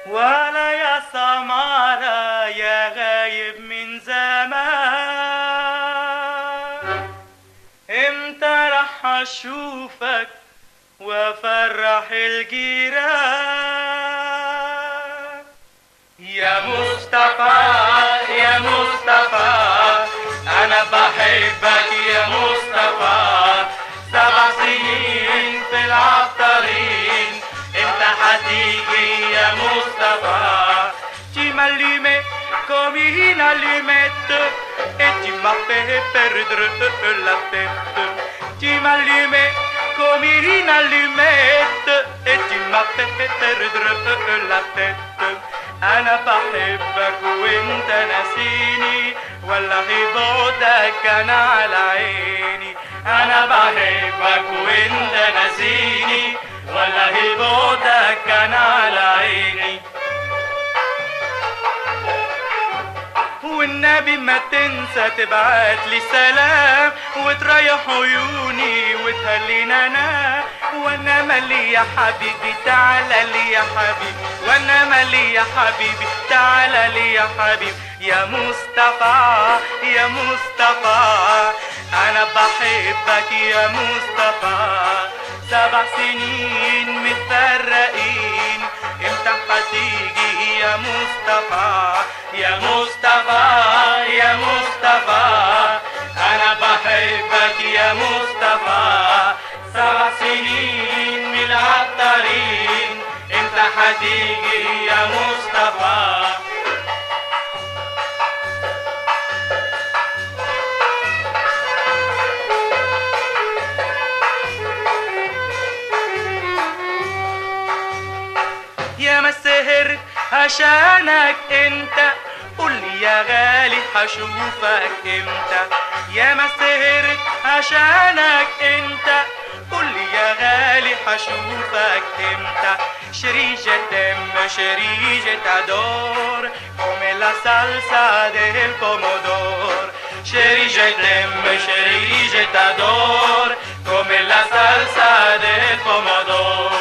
ولا يا سمارة يا غايب من زمان امتى رح اشوفك وافرح الجيران يا مصطفى يا مصطفى انا بحبك يا مصطفى سبع سنين في العطارين انت هتيجي يا مصطفى Tu m'allumais comme une allumette Et tu m'as fait perdre la tête Tu m'allumais comme une allumette Et tu m'as fait perdre la tête أنا بحبك وانت ناسيني والله بعدك أنا على عيني أنا بحبك وانت ناسيني والله بعدك أنا على عيني والنبي ما تنسى تبعت لي سلام وتريح عيوني وتهلينا انا وانا مالي يا حبيبي تعالى لي يا حبيبي وانا مالي يا حبيبي تعالى لي يا حبيبي يا مصطفى يا مصطفى انا بحبك يا مصطفى سبع سنين متفرقين امتى هتيجي يا مصطفى يا مصطفى يا مصطفى انا بحبك يا مصطفى سبع سنين من العطارين امتى هتيجي يا مصطفى يا ما سهرت عشانك انت قول لي يا غالي هشوفك امتى يا ما سهرت عشانك انت قول لي يا غالي هشوفك امتى Chérie, je t'aime, chérie, je t'adore, comme la salsa del pomodoro. Chérie, je t'aime, chérie, je t'adore, comme la salsa del pomodoro.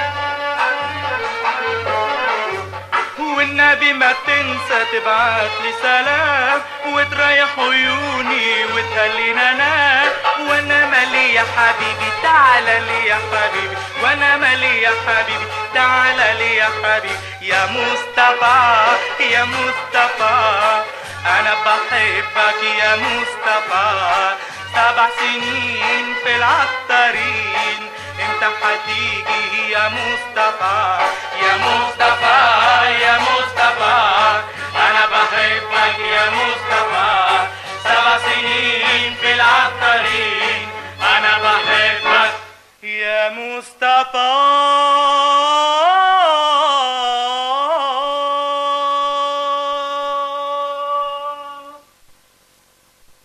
والنبي ما تنسى تبعت لي سلام وتريح عيوني وتهلينا انا وانا مالي يا حبيبي تعالى لي يا حبيبي وانا مالي يا حبيبي تعالى لي يا حبيبي يا مصطفى يا مصطفى انا بحبك يا مصطفى سبع سنين في العطارين امتى هتيجي يا مصطفى يا مصطفى يا مصطفى انا بحبك يا مصطفى سبع سنين في العطارين انا بحبك يا مصطفى